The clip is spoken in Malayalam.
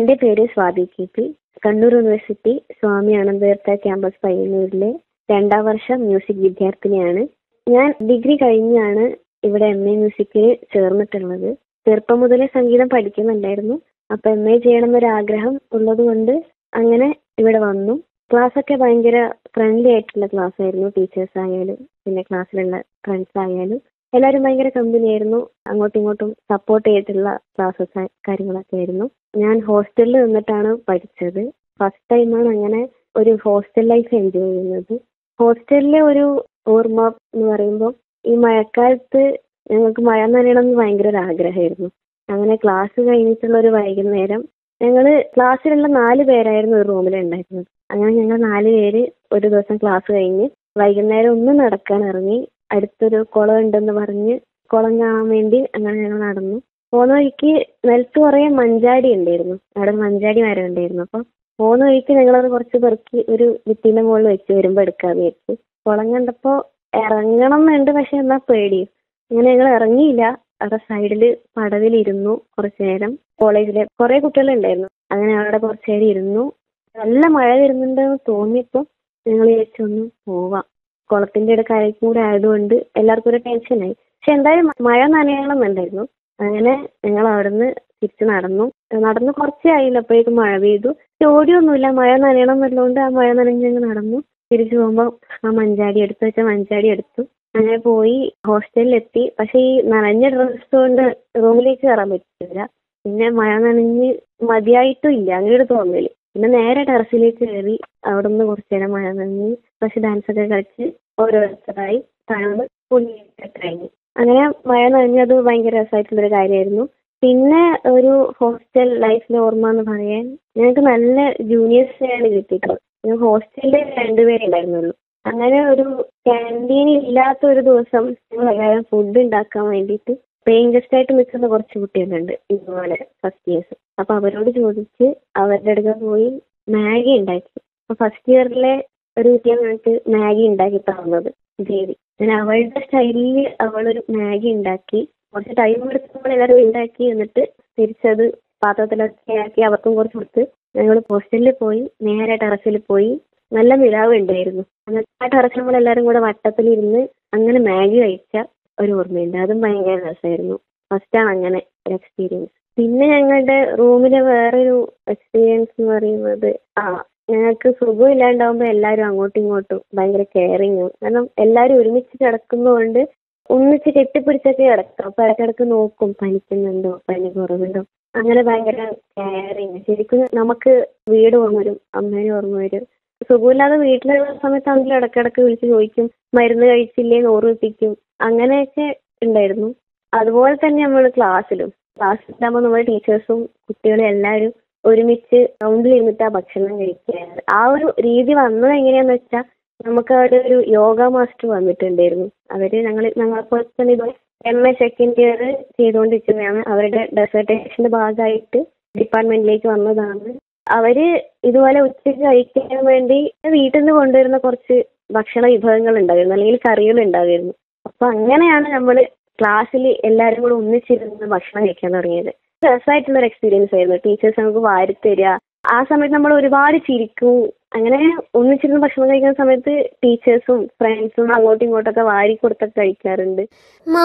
എന്റെ പേര് Swathi K P Kannur university Swami Ananthatheertha campus പയ്യന്നൂരിലെ രണ്ടാം വർഷം മ്യൂസിക് വിദ്യാർത്ഥിനിയാണ് ഞാൻ ഡിഗ്രി കഴിഞ്ഞാണ് ഇവിടെ എം എ മ്യൂസിക്കിന് ചേർന്നിട്ടുള്ളത് ചെറുപ്പം മുതലേ സംഗീതം പഠിക്കുന്നുണ്ടായിരുന്നു അപ്പൊ എം എ ചെയ്യണം എന്നൊരു ആഗ്രഹം ഉള്ളത് കൊണ്ട് അങ്ങനെ ഇവിടെ വന്നു ക്ലാസ് ഒക്കെ ഭയങ്കര ഫ്രണ്ട്ലി ആയിട്ടുള്ള ക്ലാസ് ആയിരുന്നു ടീച്ചേഴ്സ് ആയാലും പിന്നെ ക്ലാസ്സിലുള്ള ഫ്രണ്ട്സ് ആയാലും എല്ലാവരും ഭയങ്കര കമ്പനി ആയിരുന്നു അങ്ങോട്ടും ഇങ്ങോട്ടും സപ്പോർട്ട് ചെയ്തിട്ടുള്ള ക്ലാസ്സസ് കാര്യങ്ങളൊക്കെ ആയിരുന്നു ഞാൻ ഹോസ്റ്റലിൽ നിന്നിട്ടാണ് പഠിച്ചത് ഫസ്റ്റ് ടൈമാണ് അങ്ങനെ ഒരു ഹോസ്റ്റൽ ലൈഫ് എൻജോയ് ചെയ്യുന്നത് ഹോസ്റ്റലിലെ ഒരു ഓർമ്മ എന്ന് പറയുമ്പോൾ ഈ മഴക്കാലത്ത് ഞങ്ങൾക്ക് മഴ നനയണം എന്ന് ഭയങ്കര ഒരു ആഗ്രഹമായിരുന്നു അങ്ങനെ ക്ലാസ് കഴിഞ്ഞിട്ടുള്ള ഒരു വൈകുന്നേരം ഞങ്ങൾ ക്ലാസ്സിലുള്ള നാല് പേരായിരുന്നു ഒരു റൂമിൽ ഉണ്ടായിരുന്നത് അങ്ങനെ ഞങ്ങൾ നാല് പേര് ഒരു ദിവസം ക്ലാസ് കഴിഞ്ഞ് വൈകുന്നേരം ഒന്ന് നടക്കാൻ ഇറങ്ങി അടുത്തൊരു കുളം ഉണ്ടെന്ന് പറഞ്ഞ് കുളം കാണാൻ വേണ്ടി അങ്ങനെ ഞങ്ങൾ നടന്നു പോകുന്ന വഴിക്ക് നിലത്ത് കുറേ മഞ്ചാടി ഉണ്ടായിരുന്നു അവിടെ മഞ്ചാടി മരം ഉണ്ടായിരുന്നു അപ്പം പോകുന്ന വഴിക്ക് ഞങ്ങളത് കുറച്ച് പെറുക്കി ഒരു ഭിത്തിൻ്റെ മുകളിൽ വെച്ച് വരുമ്പോൾ എടുക്കാന്ന് വെച്ച് കുളം കണ്ടപ്പോൾ ഇറങ്ങണം എന്നുണ്ട് പക്ഷെ എന്നാൽ പേടിയും അങ്ങനെ ഞങ്ങൾ ഇറങ്ങിയില്ല അവിടെ സൈഡിൽ പടവിലിരുന്നു കുറച്ചു നേരം കോളേജിലെ കുറേ കുട്ടികളുണ്ടായിരുന്നു അങ്ങനെ അവിടെ കുറച്ചു നേരം ഇരുന്നു നല്ല മഴ വരുന്നുണ്ടെന്ന് തോന്നിയപ്പോൾ ഞങ്ങൾ വിചാരിച്ചൊന്ന് പോവാം കുളത്തിന്റെ ഇവിടെ കരയ്ക്കും കൂടെ ആയതുകൊണ്ട് എല്ലാവർക്കും ഒരു ടെൻഷനായി പക്ഷെ എന്തായാലും മഴ നനയണമെന്നുണ്ടായിരുന്നു അങ്ങനെ ഞങ്ങൾ അവിടുന്ന് തിരിച്ച് നടന്നു നടന്നു കുറച്ചേ ആയില്ല അപ്പോഴേക്കും മഴ പെയ്തു ഓടിയൊന്നുമില്ല മഴ നനയണം എന്നുള്ളതുകൊണ്ട് ആ മഴ നനഞ്ഞ് ഞങ്ങൾ നടന്നു തിരിച്ചു പോകുമ്പോൾ ആ മഞ്ചാടി എടുത്തു വെച്ച മഞ്ചാടി എടുത്തു അങ്ങനെ പോയി ഹോസ്റ്റലിലെത്തി പക്ഷെ ഈ നനഞ്ഞ ഡ്രസ് കൊണ്ട് റൂമിലേക്ക് കയറാൻ പറ്റില്ല പിന്നെ മഴ നനഞ്ഞ് മതിയായിട്ടും ഇല്ല അങ്ങനെ ഒരു തോന്നല് പിന്നെ നേരെ ടെറസിലേക്ക് കയറി അവിടെ നിന്ന് കുറച്ചു നേരം മഴ നനഞ്ഞ് പക്ഷെ ഡാൻസ് ഒക്കെ കളിച്ച് ഓരോരുത്തരായി താഴ്ന്ന് കുളിയൊക്കെ കഴിഞ്ഞു അങ്ങനെ മഴ നനഞ്ഞത് ഭയങ്കര രസമായിട്ടുള്ളൊരു കാര്യമായിരുന്നു പിന്നെ ഒരു ഹോസ്റ്റൽ ലൈഫിലെ ഓർമ്മ എന്ന് പറയാൻ ഞങ്ങൾക്ക് നല്ല ജൂനിയേഴ്സിനെയാണ് കിട്ടിയിട്ടുള്ളത് ഞാൻ ഹോസ്റ്റലിൽ രണ്ടുപേരെ ഉണ്ടായിരുന്നുള്ളൂ അങ്ങനെ ഒരു ക്യാൻറ്റീൻ ഇല്ലാത്ത ഒരു ദിവസം ഞങ്ങൾ എല്ലാവരും ഫുഡ് ഉണ്ടാക്കാൻ വേണ്ടിയിട്ട് പേയിങ് ഗസ്റ്റ് ആയിട്ട് നിൽക്കുന്ന കുറച്ച് കുട്ടികളുണ്ട് ഇതുപോലെ ഫസ്റ്റ് ഇയേഴ്സ് അപ്പൊ അവരോട് ചോദിച്ച് അവരുടെ അടുക്ക പോയി മാഗി ഉണ്ടാക്കി അപ്പൊ ഫസ്റ്റ് ഇയറിലെ ഒരു കുട്ടിയാണ് ഞങ്ങൾക്ക് മാഗി ഉണ്ടാക്കി തന്നത് ദേവി ഞാൻ അവളുടെ സ്റ്റൈലിൽ അവളൊരു മാഗി ഉണ്ടാക്കി കുറച്ച് ടൈം എടുത്തപ്പോൾ എല്ലാവരും ഉണ്ടാക്കി എന്നിട്ട് തിരിച്ചത് പാത്രത്തിലൊക്കെ ആക്കി അവർക്കും കുറച്ച് കൊടുത്ത് ഞങ്ങൾ ഹോസ്റ്റലിൽ പോയി നേരെ ടെറസിൽ പോയി നല്ല നിലാവ് ഉണ്ടായിരുന്നു എന്നിട്ട് ആ ടെറസിൽ നമ്മൾ എല്ലാവരും കൂടെ വട്ടത്തിലിരുന്ന് അങ്ങനെ മാഗി കഴിച്ച ഒരു ഓർമ്മയുണ്ട് അതും ഭയങ്കര രസമായിരുന്നു ഫസ്റ്റാണ് അങ്ങനെ ഒരു എക്സ്പീരിയൻസ് പിന്നെ ഞങ്ങളുടെ റൂമിലെ വേറൊരു എക്സ്പീരിയൻസ് എന്ന് പറയുന്നത് ആ ഞങ്ങൾക്ക് സുഖമില്ലാണ്ടാവുമ്പോൾ എല്ലാവരും അങ്ങോട്ടും ഇങ്ങോട്ടും ഭയങ്കര കെയറിങ്ങും കാരണം എല്ലാവരും ഒരുമിച്ച് കിടക്കുന്നതുകൊണ്ട് ഒന്നിച്ച് കെട്ടിപ്പിടിച്ചൊക്കെ കിടക്കാം അപ്പൊ ഇടയ്ക്കിടയ്ക്ക് നോക്കും പനിക്കുന്നുണ്ടോ പനി കുറവുണ്ടോ അങ്ങനെ ഭയങ്കര കെയറിങ് ശരിക്കും നമുക്ക് വീട് ഓർമ്മ വരും അമ്മേനെ ഓർമ്മ വരും സുഖമില്ലാതെ വീട്ടിലുള്ള സമയത്താണെങ്കിലും ഇടയ്ക്കിടയ്ക്ക് വിളിച്ച് ചോദിക്കും മരുന്ന് കഴിച്ചില്ലേ എന്ന് ഓർമ്മിപ്പിക്കും അങ്ങനെയൊക്കെ ഉണ്ടായിരുന്നു അതുപോലെ തന്നെ നമ്മൾ ക്ലാസ്സിലും ക്ലാസ്സിലാകുമ്പോൾ നമ്മുടെ ടീച്ചേഴ്സും കുട്ടികളും എല്ലാവരും ഒരുമിച്ച് റൗണ്ടിൽ ഇരുന്നിട്ടാ ഭക്ഷണം കഴിക്കാറ് ആ ഒരു രീതി വന്നത് എങ്ങനെയാന്ന് വെച്ചാൽ നമുക്ക് അവിടെ ഒരു യോഗ മാസ്റ്റർ വന്നിട്ടുണ്ടായിരുന്നു അവര് ഞങ്ങൾ ഞങ്ങളെപ്പോലെ തന്നെ ഇത് എം എ സെക്കൻഡ് ഇയർ ചെയ്തുകൊണ്ടിരിക്കുന്നതാണ് അവരുടെ ഡെസർട്ടേഷന്റെ ഭാഗമായിട്ട് ഡിപ്പാർട്ട്മെന്റിലേക്ക് വന്നതാണ് അവര് ഇതുപോലെ ഉച്ചയ്ക്ക് കഴിക്കാൻ വേണ്ടി വീട്ടിൽ നിന്ന് കൊണ്ടുവരുന്ന കുറച്ച് ഭക്ഷണ വിഭവങ്ങൾ ഉണ്ടായിരുന്നു അല്ലെങ്കിൽ കറികൾ ഉണ്ടായിരുന്നു അപ്പൊ അങ്ങനെയാണ് നമ്മൾ ക്ലാസ്സിൽ എല്ലാവരും കൂടെ ഒന്നിച്ചിരുന്ന് ഭക്ഷണം കഴിക്കാൻ തുടങ്ങിയത് രസമായിട്ടുള്ള ഒരു എക്സ്പീരിയൻസ് ആയിരുന്നു ടീച്ചേഴ്സ് നമുക്ക് വാരിത്തരിക ആ സമയത്ത് നമ്മൾ ഒരുപാട് ചിരിക്കും അങ്ങനെ ഒന്നിച്ചിരുന്ന് ഭക്ഷണം കഴിക്കുന്ന സമയത്ത് ടീച്ചേഴ്സും ഫ്രണ്ട്സും അങ്ങോട്ടും ഇങ്ങോട്ടൊക്കെ വാരി കൊടുത്തൊക്കെ കഴിക്കാറുണ്ട്